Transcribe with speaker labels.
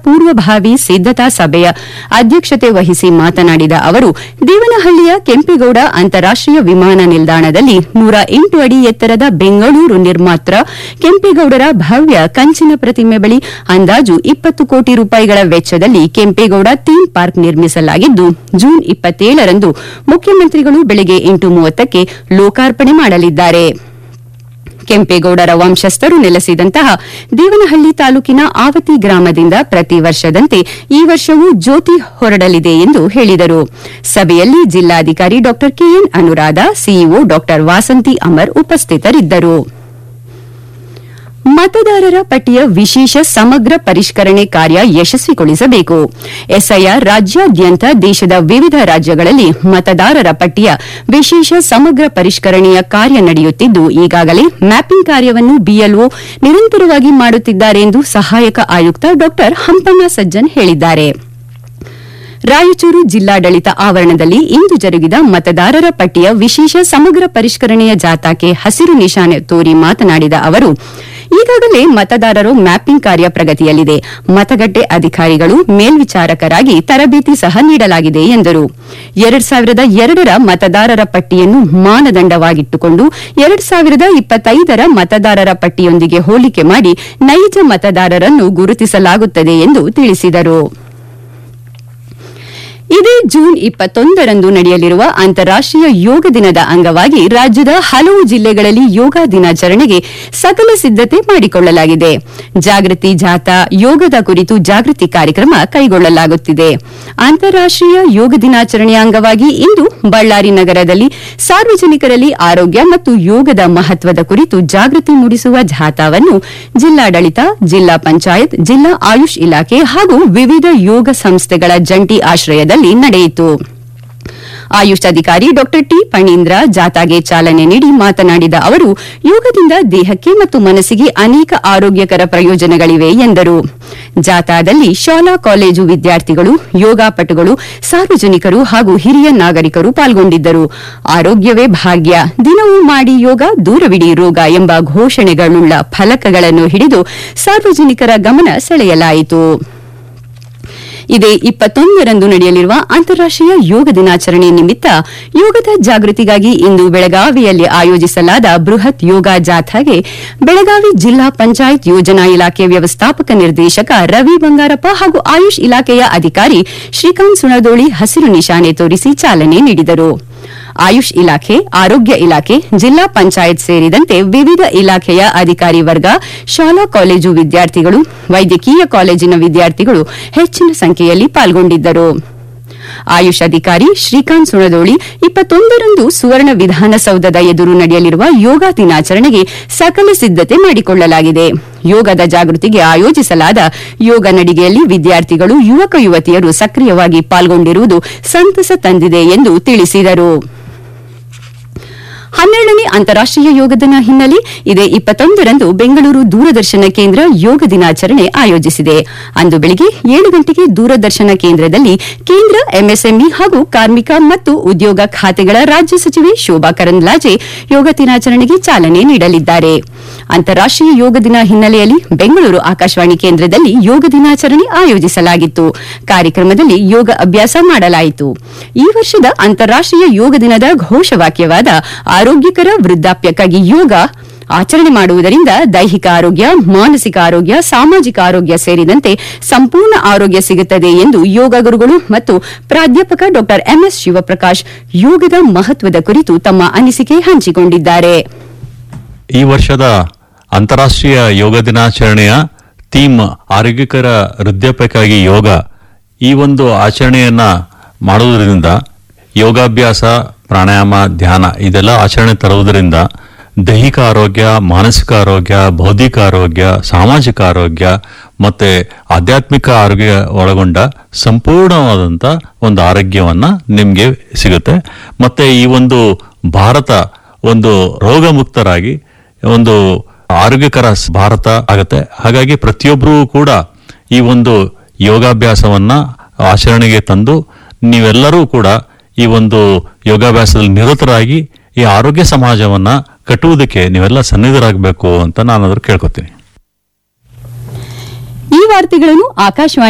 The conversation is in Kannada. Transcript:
Speaker 1: ಪೂರ್ವಭಾವಿ ಸಿದ್ದತಾ ಸಭೆಯ ಅಧ್ಯಕ್ಷತೆ ವಹಿಸಿ ಮಾತನಾಡಿದ ಅವರು ದೇವನಹಳ್ಳಿಯ ಕೆಂಪೇಗೌಡ ಅಂತಾರಾಷ್ಟೀಯ ವಿಮಾನ ನಿಲ್ದಾಣದಲ್ಲಿ ನೂರ ಎಂಟು ಅಡಿ ಎತ್ತರದ ಬೆಂಗಳೂರು ನಿರ್ಮಾತ್ರ ಕೆಂಪೇಗೌಡರ ಭವ್ಯ ಕಂಚಿನ ಪ್ರತಿಮೆ ಬಳಿ ಅಂದಾಜು ಇಪ್ಪತ್ತು ಕೋಟಿ ರೂಪಾಯಿಗಳ ವೆಚ್ಚದಲ್ಲಿ ಕೆಂಪೇಗೌಡ ಥೀಮ್ ಪಾರ್ಕ್ ನಿರ್ಮಿಸಲಾಗಿದ್ದು ಜೂನ್ ಇಪ್ಪತ್ತೇಳರಂದು ಮುಖ್ಯಮಂತ್ರಿಗಳು ಬೆಳಗ್ಗೆ ಎಂಟು ಮೂವತ್ತಕ್ಕೆ ಲೋಕಾರ್ಪಣೆ ಮಾಡಲಿದ್ದಾರೆ ಕೆಂಪೇಗೌಡರ ವಂಶಸ್ಥರು ನೆಲೆಸಿದಂತಹ ದೇವನಹಳ್ಳಿ ತಾಲೂಕಿನ ಆವತಿ ಗ್ರಾಮದಿಂದ ಪ್ರತಿ ವರ್ಷದಂತೆ ಈ ವರ್ಷವೂ ಜ್ಯೋತಿ ಹೊರಡಲಿದೆ ಎಂದು ಹೇಳಿದರು ಸಭೆಯಲ್ಲಿ ಜಿಲ್ಲಾಧಿಕಾರಿ ಡಾ ಕೆಎನ್ ಅನುರಾಧ ಸಿಇಒ ಡಾ ವಾಸಂತಿ ಅಮರ್ ಉಪಸ್ಥಿತರಿದ್ದರು ಮತದಾರರ ಪಟ್ಟಿಯ ವಿಶೇಷ ಸಮಗ್ರ ಪರಿಷ್ಕರಣೆ ಕಾರ್ಯ ಯಶಸ್ವಿಗೊಳಿಸಬೇಕು ಎಸ್ಐಆರ್ ರಾಜ್ಯಾದ್ಯಂತ ದೇಶದ ವಿವಿಧ ರಾಜ್ಯಗಳಲ್ಲಿ ಮತದಾರರ ಪಟ್ಟಿಯ ವಿಶೇಷ ಸಮಗ್ರ ಪರಿಷ್ಕರಣೆಯ ಕಾರ್ಯ ನಡೆಯುತ್ತಿದ್ದು ಈಗಾಗಲೇ ಮ್ಯಾಪಿಂಗ್ ಕಾರ್ಯವನ್ನು ಬಿಎಲ್ಒ ನಿರಂತರವಾಗಿ ಮಾಡುತ್ತಿದ್ದಾರೆ ಎಂದು ಸಹಾಯಕ ಆಯುಕ್ತ ಡಾ ಹಂಪಣ್ಣ ಸಜ್ಜನ್ ಹೇಳಿದ್ದಾರೆ ರಾಯಚೂರು ಜಿಲ್ಲಾಡಳಿತ ಆವರಣದಲ್ಲಿ ಇಂದು ಜರುಗಿದ ಮತದಾರರ ಪಟ್ಟಿಯ ವಿಶೇಷ ಸಮಗ್ರ ಪರಿಷ್ಕರಣೆಯ ಜಾಥಾಕ್ಕೆ ಹಸಿರು ನಿಶಾನೆ ತೋರಿ ಮಾತನಾಡಿದ ಅವರು ಈಗಾಗಲೇ ಮತದಾರರು ಮ್ಯಾಪಿಂಗ್ ಕಾರ್ಯ ಪ್ರಗತಿಯಲ್ಲಿದೆ ಮತಗಟ್ಟೆ ಅಧಿಕಾರಿಗಳು ಮೇಲ್ವಿಚಾರಕರಾಗಿ ತರಬೇತಿ ಸಹ ನೀಡಲಾಗಿದೆ ಎಂದರು ಎರಡ್ ಸಾವಿರದ ಎರಡರ ಮತದಾರರ ಪಟ್ಟಿಯನ್ನು ಮಾನದಂಡವಾಗಿಟ್ಟುಕೊಂಡು ಎರಡ್ ಸಾವಿರದ ಇಪ್ಪತ್ತೈದರ ಮತದಾರರ ಪಟ್ಟಿಯೊಂದಿಗೆ ಹೋಲಿಕೆ ಮಾಡಿ ನೈಜ ಮತದಾರರನ್ನು ಗುರುತಿಸಲಾಗುತ್ತದೆ ಎಂದು ತಿಳಿಸಿದರು ಇದೇ ಜೂನ್ ಇಪ್ಪತ್ತೊಂದರಂದು ನಡೆಯಲಿರುವ ಅಂತಾರಾಷ್ಟೀಯ ಯೋಗ ದಿನದ ಅಂಗವಾಗಿ ರಾಜ್ಯದ ಹಲವು ಜಿಲ್ಲೆಗಳಲ್ಲಿ ಯೋಗ ದಿನಾಚರಣೆಗೆ ಸಕಲ ಸಿದ್ದತೆ ಮಾಡಿಕೊಳ್ಳಲಾಗಿದೆ ಜಾಗೃತಿ ಜಾಥಾ ಯೋಗದ ಕುರಿತು ಜಾಗೃತಿ ಕಾರ್ಯಕ್ರಮ ಕೈಗೊಳ್ಳಲಾಗುತ್ತಿದೆ ಅಂತಾರಾಷ್ಟೀಯ ಯೋಗ ದಿನಾಚರಣೆಯ ಅಂಗವಾಗಿ ಇಂದು ಬಳ್ಳಾರಿ ನಗರದಲ್ಲಿ ಸಾರ್ವಜನಿಕರಲ್ಲಿ ಆರೋಗ್ಯ ಮತ್ತು ಯೋಗದ ಮಹತ್ವದ ಕುರಿತು ಜಾಗೃತಿ ಮೂಡಿಸುವ ಜಾಥಾವನ್ನು ಜಿಲ್ಲಾಡಳಿತ ಜಿಲ್ಲಾ ಪಂಚಾಯತ್ ಜಿಲ್ಲಾ ಆಯುಷ್ ಇಲಾಖೆ ಹಾಗೂ ವಿವಿಧ ಯೋಗ ಸಂಸ್ಥೆಗಳ ಜಂಟಿ ಆಶ್ರಯದಲ್ಲಿ ನಡೆಯಿತು ಆಯುಷ್ ಅಧಿಕಾರಿ ಡಾ ಟಿ ಫಣೀಂದ್ರ ಜಾಥಾಗೆ ಚಾಲನೆ ನೀಡಿ ಮಾತನಾಡಿದ ಅವರು ಯೋಗದಿಂದ ದೇಹಕ್ಕೆ ಮತ್ತು ಮನಸ್ಸಿಗೆ ಅನೇಕ ಆರೋಗ್ಯಕರ ಪ್ರಯೋಜನಗಳಿವೆ ಎಂದರು ಜಾಥಾದಲ್ಲಿ ಶಾಲಾ ಕಾಲೇಜು ವಿದ್ಯಾರ್ಥಿಗಳು ಯೋಗಾಪಟುಗಳು ಸಾರ್ವಜನಿಕರು ಹಾಗೂ ಹಿರಿಯ ನಾಗರಿಕರು ಪಾಲ್ಗೊಂಡಿದ್ದರು ಆರೋಗ್ಯವೇ ಭಾಗ್ಯ ದಿನವೂ ಮಾಡಿ ಯೋಗ ದೂರವಿಡಿ ರೋಗ ಎಂಬ ಘೋಷಣೆಗಳುಳ್ಳ ಫಲಕಗಳನ್ನು ಹಿಡಿದು ಸಾರ್ವಜನಿಕರ ಗಮನ ಸೆಳೆಯಲಾಯಿತು ಇದೇ ಇಪ್ಪತ್ತೊಂದರಂದು ನಡೆಯಲಿರುವ ಅಂತಾರಾಷ್ಟೀಯ ಯೋಗ ದಿನಾಚರಣೆ ನಿಮಿತ್ತ ಯೋಗದ ಜಾಗೃತಿಗಾಗಿ ಇಂದು ಬೆಳಗಾವಿಯಲ್ಲಿ ಆಯೋಜಿಸಲಾದ ಬೃಹತ್ ಯೋಗ ಜಾಥಾಗೆ ಬೆಳಗಾವಿ ಜಿಲ್ಲಾ ಪಂಚಾಯತ್ ಯೋಜನಾ ಇಲಾಖೆ ವ್ಯವಸ್ಥಾಪಕ ನಿರ್ದೇಶಕ ರವಿ ಬಂಗಾರಪ್ಪ ಹಾಗೂ ಆಯುಷ್ ಇಲಾಖೆಯ ಅಧಿಕಾರಿ ಶ್ರೀಕಾಂತ್ ಸುಣದೋಳಿ ಹಸಿರು ನಿಶಾನೆ ತೋರಿಸಿ ಚಾಲನೆ ನೀಡಿದರು ಆಯುಷ್ ಇಲಾಖೆ ಆರೋಗ್ಯ ಇಲಾಖೆ ಜಿಲ್ಲಾ ಪಂಚಾಯತ್ ಸೇರಿದಂತೆ ವಿವಿಧ ಇಲಾಖೆಯ ಅಧಿಕಾರಿ ವರ್ಗ ಶಾಲಾ ಕಾಲೇಜು ವಿದ್ಯಾರ್ಥಿಗಳು ವೈದ್ಯಕೀಯ ಕಾಲೇಜಿನ ವಿದ್ಯಾರ್ಥಿಗಳು ಹೆಚ್ಚಿನ ಸಂಖ್ಯೆಯಲ್ಲಿ ಪಾಲ್ಗೊಂಡಿದ್ದರು ಆಯುಷ್ ಅಧಿಕಾರಿ ಶ್ರೀಕಾಂತ್ ಸುಣದೋಳಿ ಇಪ್ಪತ್ತೊಂದರಂದು ಸುವರ್ಣ ವಿಧಾನಸೌಧದ ಎದುರು ನಡೆಯಲಿರುವ ಯೋಗ ದಿನಾಚರಣೆಗೆ ಸಕಲ ಸಿದ್ದತೆ ಮಾಡಿಕೊಳ್ಳಲಾಗಿದೆ ಯೋಗದ ಜಾಗೃತಿಗೆ ಆಯೋಜಿಸಲಾದ ಯೋಗ ನಡಿಗೆಯಲ್ಲಿ ವಿದ್ಯಾರ್ಥಿಗಳು ಯುವಕ ಯುವತಿಯರು ಸಕ್ರಿಯವಾಗಿ ಪಾಲ್ಗೊಂಡಿರುವುದು ಸಂತಸ ತಂದಿದೆ ಎಂದು ತಿಳಿಸಿದರು ಹನ್ನೆರಡನೇ ಅಂತಾರಾಷ್ಟೀಯ ಯೋಗ ದಿನ ಹಿನ್ನೆಲೆ ಇದೇ ಇಪ್ಪತ್ತೊಂದರಂದು ಬೆಂಗಳೂರು ದೂರದರ್ಶನ ಕೇಂದ್ರ ಯೋಗ ದಿನಾಚರಣೆ ಆಯೋಜಿಸಿದೆ ಅಂದು ಬೆಳಗ್ಗೆ ಏಳು ಗಂಟೆಗೆ ದೂರದರ್ಶನ ಕೇಂದ್ರದಲ್ಲಿ ಕೇಂದ್ರ ಎಂಎಸ್ಎಂಇ ಹಾಗೂ ಕಾರ್ಮಿಕ ಮತ್ತು ಉದ್ಯೋಗ ಖಾತೆಗಳ ರಾಜ್ಯ ಸಚಿವೆ ಶೋಭಾ ಕರಂದ್ಲಾಜೆ ಯೋಗ ದಿನಾಚರಣೆಗೆ ಚಾಲನೆ ನೀಡಲಿದ್ದಾರೆ ಅಂತಾರಾಷ್ಟೀಯ ಯೋಗ ದಿನ ಹಿನ್ನೆಲೆಯಲ್ಲಿ ಬೆಂಗಳೂರು ಆಕಾಶವಾಣಿ ಕೇಂದ್ರದಲ್ಲಿ ಯೋಗ ದಿನಾಚರಣೆ ಆಯೋಜಿಸಲಾಗಿತ್ತು ಕಾರ್ಯಕ್ರಮದಲ್ಲಿ ಯೋಗ ಅಭ್ಯಾಸ ಮಾಡಲಾಯಿತು ಈ ವರ್ಷದ ಅಂತಾರಾಷ್ಟೀಯ ಯೋಗ ದಿನದ ಘೋಷವಾಕ್ಯವಾದ ಆರೋಗ್ಯಕರ ವೃದ್ಧಾಪ್ಯಕ್ಕಾಗಿ ಯೋಗ ಆಚರಣೆ ಮಾಡುವುದರಿಂದ ದೈಹಿಕ ಆರೋಗ್ಯ ಮಾನಸಿಕ ಆರೋಗ್ಯ ಸಾಮಾಜಿಕ ಆರೋಗ್ಯ ಸೇರಿದಂತೆ ಸಂಪೂರ್ಣ ಆರೋಗ್ಯ ಸಿಗುತ್ತದೆ ಎಂದು ಯೋಗ ಗುರುಗಳು ಮತ್ತು ಪ್ರಾಧ್ಯಾಪಕ ಡಾ ಎಂಎಸ್ ಶಿವಪ್ರಕಾಶ್ ಯೋಗದ ಮಹತ್ವದ ಕುರಿತು ತಮ್ಮ ಅನಿಸಿಕೆ ಹಂಚಿಕೊಂಡಿದ್ದಾರೆ
Speaker 2: ಈ ವರ್ಷದ ಅಂತಾರಾಷ್ಟ್ರೀಯ ಯೋಗ ದಿನಾಚರಣೆಯ ಥೀಮ್ ಆರೋಗ್ಯಕರ ವೃದ್ಧಾಪ್ಯಕ್ಕಾಗಿ ಯೋಗ ಈ ಒಂದು ಆಚರಣೆಯನ್ನ ಮಾಡುವುದರಿಂದ ಯೋಗಾಭ್ಯಾಸ ಪ್ರಾಣಾಯಾಮ ಧ್ಯಾನ ಇದೆಲ್ಲ ಆಚರಣೆ ತರುವುದರಿಂದ ದೈಹಿಕ ಆರೋಗ್ಯ ಮಾನಸಿಕ ಆರೋಗ್ಯ ಬೌದ್ಧಿಕ ಆರೋಗ್ಯ ಸಾಮಾಜಿಕ ಆರೋಗ್ಯ ಮತ್ತೆ ಆಧ್ಯಾತ್ಮಿಕ ಆರೋಗ್ಯ ಒಳಗೊಂಡ ಸಂಪೂರ್ಣವಾದಂತ ಒಂದು ಆರೋಗ್ಯವನ್ನ ನಿಮ್ಗೆ ಸಿಗುತ್ತೆ ಮತ್ತೆ ಈ ಒಂದು ಭಾರತ ಒಂದು ರೋಗ ಮುಕ್ತರಾಗಿ ಒಂದು ಆರೋಗ್ಯಕರ ಸ್- ಭಾರತ ಆಗತ್ತೆ ಹಾಗಾಗಿ ಪ್ರತಿಯೊಬ್ಬರೂ ಕೂಡ ಈ ಒಂದು ಯೋಗಾಭ್ಯಾಸವನ್ನ ಆಚರಣೆಗೆ ತಂದು ನೀವೆಲ್ಲರೂ ಕೂಡ ಈ ಒಂದು ಯೋಗಾಭ್ಯಾಸದಲ್ಲಿ ನಿರತರಾಗಿ ಈ ಆರೋಗ್ಯ ಸಮಾಜವನ್ನ ಕಟ್ಟುವುದಕ್ಕೆ ನೀವೆಲ್ಲ ಸನ್ನಿಧರಾಗಬೇಕು ಅಂತ ನಾನು ಅದ್ರ ಕೇಳ್ಕೊತೀನಿ
Speaker 1: ಈ ವಾರ್ತೆಗಳನ್ನು ಆಕಾಶವಾಣಿ